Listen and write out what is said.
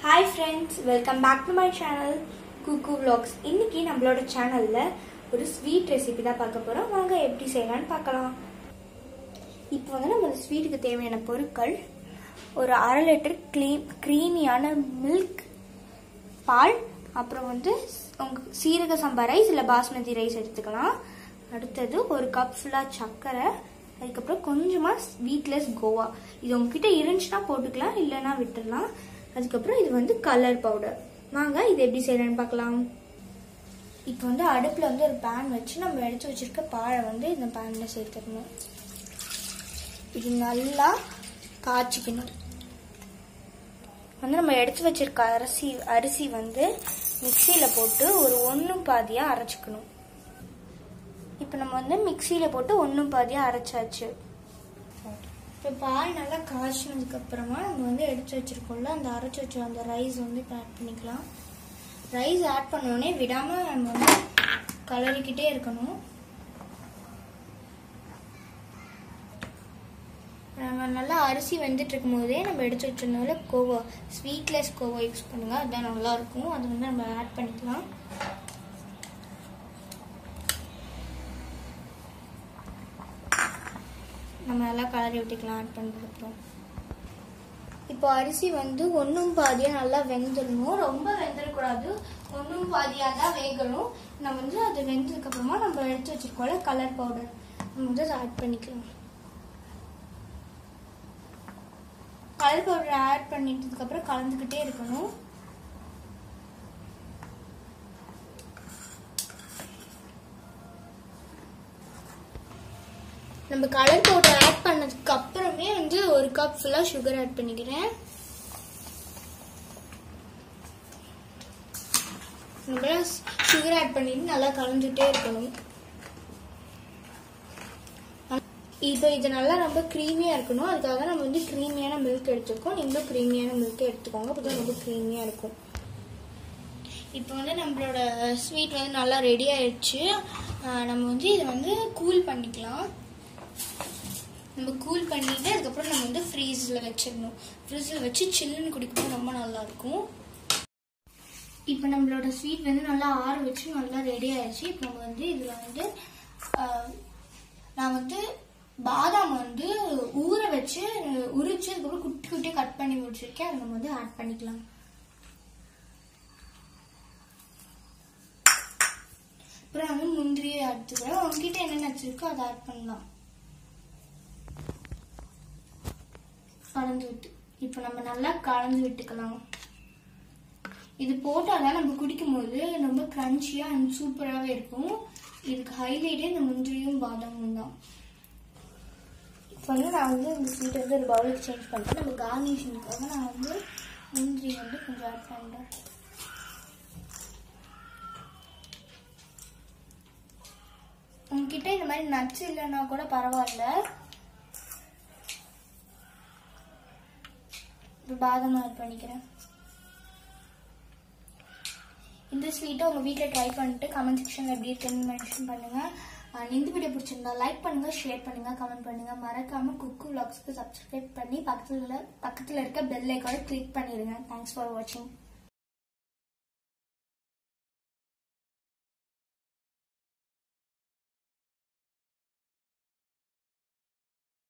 hi friends welcome back to my channel cook vlogs இன்னைக்கு நம்மளோட சேனலில் ஒரு ஸ்வீட் ரெசிபி தான் பார்க்க போகிறோம் வாங்க எப்படி செய்யலாம்னு பார்க்கலாம் இப்போ வந்து நம்ம ஸ்வீட்டுக்கு தேவையான பொருட்கள் ஒரு அரை லிட்டர் க்ளீன் க்ரீமியான மில்க் பால் அப்புறம் வந்து உங்க சீரக சம்பா ரைஸ் இல்லை பாஸ்மதி ரைஸ் எடுத்துக்கலாம் அடுத்தது ஒரு கப் ஃபுல்லாக சர்க்கரை அதுக்கப்புறம் கொஞ்சமாக ஸ்வீட்லெஸ் கோவா இது உங்ககிட்ட இருந்துச்சுன்னா போட்டுக்கலாம் இல்லைன்னா விட்டுடலாம் அதுக்கப்புறம் இது வந்து கலர் பவுடர் வாங்க இது எப்படி செய்யலாம்னு பார்க்கலாம் இப்போ வந்து அடுப்பில் வந்து ஒரு பேன் வச்சு நம்ம எடுத்து வச்சிருக்க பாலை வந்து இந்த பேனில் சேர்த்துக்கணும் இது நல்லா காய்ச்சிக்கணும் வந்து நம்ம எடுத்து வச்சிருக்க அரிசி அரிசி வந்து மிக்சியில் போட்டு ஒரு ஒன்றும் பாதியாக அரைச்சிக்கணும் இப்போ நம்ம வந்து மிக்சியில் போட்டு ஒன்றும் பாதியாக அரைச்சாச்சு இப்போ பால் நல்லா காய்ச்சினதுக்கு அப்புறமா நம்ம வந்து எடுத்து வச்சிருக்கோம்ல அந்த அரைச்சி வச்ச அந்த ரைஸ் வந்து இப்போ ஆட் பண்ணிக்கலாம் ரைஸ் ஆட் பண்ணோடனே விடாமல் நம்ம வந்து கலரிக்கிட்டே இருக்கணும் நம்ம நல்லா அரிசி வெந்துட்டு இருக்கும் போதே நம்ம எடுத்து வச்சிருந்தோம்ல கோவா ஸ்வீட்லெஸ் கோவா யூஸ் பண்ணுங்க அதுதான் நல்லா இருக்கும் அது வந்து நம்ம ஆட் பண்ணிக்கலாம் நம்ம நல்லா கலரி விட்டுக்கலாம் ஆட் பண்ணதுக்கப்புறம் இப்போ அரிசி வந்து ஒன்றும் பாதியாக நல்லா வெந்துடணும் ரொம்ப வெந்துடக்கூடாது ஒன்றும் பாதியாக தான் வேகணும் நம்ம வந்து அது வெந்ததுக்கப்புறமா நம்ம எடுத்து வச்சிருக்கோம்ல கலர் பவுடர் நம்ம வந்து அதை ஆட் பண்ணிக்கலாம் கலர் பவுடர் ஆட் பண்ணிட்டதுக்கப்புறம் கலந்துக்கிட்டே இருக்கணும் நம்ம கலர் பவுடர் ஆட் பண்ணதுக்கு அப்புறமே வந்து ஒரு கப் ஃபுல்லா சுகர் ஆட் பண்ணிக்கிறேன் நம்ம சுகர் ஆட் பண்ணிட்டு நல்லா கலந்துட்டே இருக்கணும் இப்போ இது நல்லா ரொம்ப க்ரீமியாக இருக்கணும் அதுக்காக நம்ம வந்து க்ரீமியான மில்க் எடுத்துருக்கோம் நீங்களும் க்ரீமியான மில்க் எடுத்துக்கோங்க அப்போ தான் ரொம்ப க்ரீமியாக இருக்கும் இப்போ வந்து நம்மளோட ஸ்வீட் வந்து நல்லா ரெடி ஆயிடுச்சு ஆஹ் நம்ம வந்து இதை வந்து கூல் பண்ணிக்கலாம் நம்ம கூல் பண்ணிட்டு அதுக்கப்புறம் நம்ம வந்து ஃப்ரீஸில் வச்சிடணும் ஃப்ரிட்ஜில் வச்சு சில்லுன்னு குடிக்கும்போது ரொம்ப நல்லா இருக்கும் இப்போ நம்மளோட ஸ்வீட் வந்து நல்லா ஆற வச்சு நல்லா ரெடி ஆயிடுச்சு இப்போ நம்ம வந்து இதில் வந்து ஆஹ், நான் வந்து பாதாம் வந்து ஊற வச்சு உரிச்சு அதுக்கப்புறம் குட்டி குட்டி கட் பண்ணி வச்சிருக்கேன் அதை நம்ம வந்து ஆட் பண்ணிக்கலாம் அப்புறம் வந்து முந்திரியை எடுத்துக்கிறேன் உங்ககிட்ட என்னென்ன வச்சிருக்கோ அதை ஆட் பண்ணலாம் கலந்து விட்டு இப்போ நம்ம நல்லா கலந்து விட்டுக்கலாம் இது போட்டாதான் நம்ம குடிக்கும்போது ரொம்ப கிரன்ச்சியாக அண்ட் சூப்பராகவே இருக்கும் இதுக்கு ஹைலைட்டே இந்த முந்திரியும் பாதாமும் தான் இப்போ வந்து நான் வந்து இந்த ஸ்வீட் வந்து ஒரு பவுலுக்கு சேஞ்ச் பண்ணிட்டேன் நம்ம கார்னிஷனுக்காக நான் வந்து முந்திரி வந்து கொஞ்சம் ஆட் பண்ணுறேன் உங்ககிட்ட இந்த மாதிரி நட்ஸ் இல்லைன்னா கூட பரவாயில்ல இப்போ பாதாம் ஆட் பண்ணிக்கிறேன் இந்த ஸ்வீட்டை உங்கள் வீட்டில் ட்ரை பண்ணிட்டு கமெண்ட் செக்ஷனில் எப்படி இருக்குன்னு மென்ஷன் பண்ணுங்கள் அண்ட் இந்த வீடியோ பிடிச்சிருந்தா லைக் பண்ணுங்கள் ஷேர் பண்ணுங்கள் கமெண்ட் பண்ணுங்கள் மறக்காமல் குக்கு vlogsக்கு சப்ஸ்கிரைப் பண்ணி பக்கத்தில் பக்கத்தில் இருக்க பெல் ஐக்கானை கிளிக் பண்ணிடுங்க தேங்க்ஸ் ஃபார் வாட்சிங்